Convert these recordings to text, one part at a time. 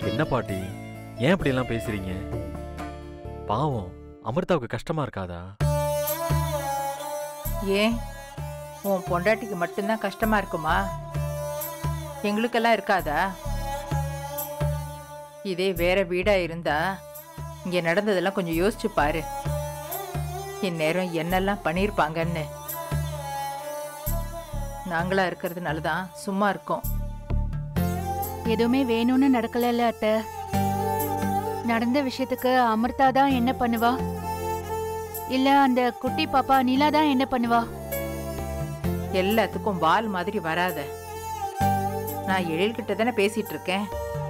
என்ன பாட்டி ஏன் இப்படி எல்லாம் பேசுறீங்க பாவம் அமிர்தாவுக்கு கஷ்டமா இருக்காதா ஏன் உன் பொண்டாட்டிக்கு மட்டும்தான் கஷ்டமா இருக்குமா எங்களுக்கெல்லாம் இருக்காதா இதே வேற வீடா இருந்தா இங்க நடந்ததெல்லாம் கொஞ்சம் யோசிச்சு பாரு இந்நேரம் என்னெல்லாம் பண்ணியிருப்பாங்கன்னு நாங்களா இருக்கிறதுனால தான் சும்மா இருக்கோம் எதுவுமே வேணும்னு நடக்கலல்ல அத்தை நடந்த விஷயத்துக்கு அமிர்தா தான் என்ன பண்ணுவா இல்ல அந்த குட்டி பாப்பா நிலா தான் என்ன பண்ணுவா எல்லாத்துக்கும் வால் மாதிரி வராத நான் எழில்கிட்ட தானே பேசிட்டு இருக்கேன்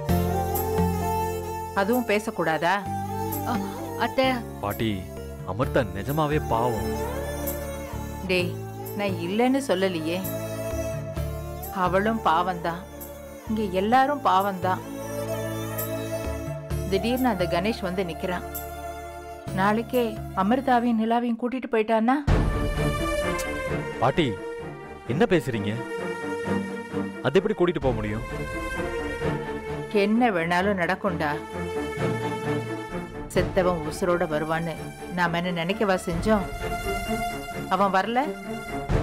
அதுவும் பேசக்கூடாதா அ, அத்தை பாட்டி அமிர்தா நிஜமாவே பாவம் டேய் நான் இல்லைன்னு சொல்லலையே அவளும் பாவம்தான் இங்க எல்லாரும் பாவம்தான் திடீர்னு அந்த கணேஷ் வந்து நிக்கிறான் நாளைக்கே அமிர்தாவையும் நிலாவையும் கூட்டிட்டு போயிட்டான்னா பாட்டி என்ன பேசுறீங்க அது எப்படி கூட்டிட்டு போக முடியும் என்ன வேணாலும் நடக்கும்டா செத்தவன் உசுரோட வருவான்னு நாம என்ன நினைக்கவா செஞ்சோம் அவன் வரல